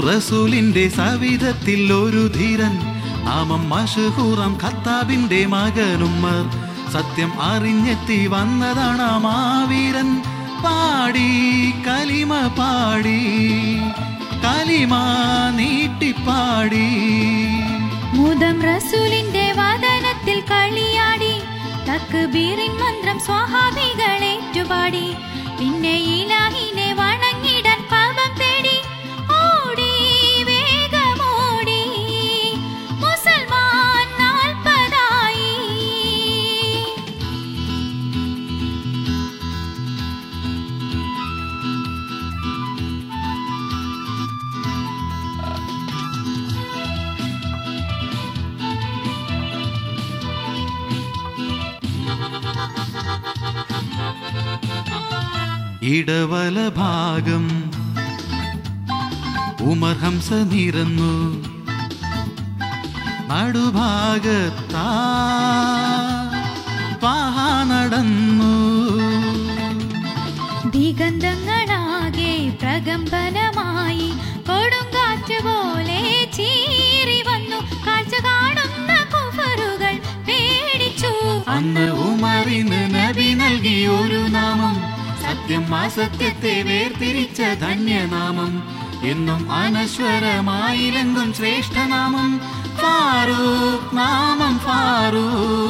റസൂലിന്റെ സവിധത്തിൽ ഒരു ധീരൻ നാമം മഷഹൂറം ഖത്താബിന്റെ മകനുമ്മർ സത്യം അറിഞ്ഞെത്തി വന്നതാണ് ആ മാവീരൻ പാടി കലിമ പാടി കലിമ നീട്ടിപ്പാടി മുതം റസൂലിന്റെ വദനത്തിൽ കളിയാടി തക്ബീറിൻ മന്ത്രം സ്വാഹാബികളേറ്റുപാടി പിന്നെ ഇലാഹിനെ വണങ്ങിടാൻ പാപം തേടി ഓടി വേഗമോടി മുസൽമാൻ നാൽപ്പതായി ഇടവല ഭാഗം ഉമർ ഹംസ നിരന്നു നടുഭാഗത്താ പാഹ നടന്നു ദിഗന്ധങ്ങളാകെ പ്രകമ്പനമായി കൊടുങ്കാറ്റ് പോലെ ചീറി വന്നു കാഴ്ച കാണുന്ന കുഫറുകൾ പേടിച്ചു അന്ന് ഉമറിന് നബി നൽകി ഒരു നാമം സത്യം അസത്യത്തെ വേർതിരിച്ച ധന്യനാമം എന്നും അനശ്വരമായിലെങ്കും ശ്രേഷ്ഠനാമം ഫാറൂഖ് നാമം ഫാറൂഖ്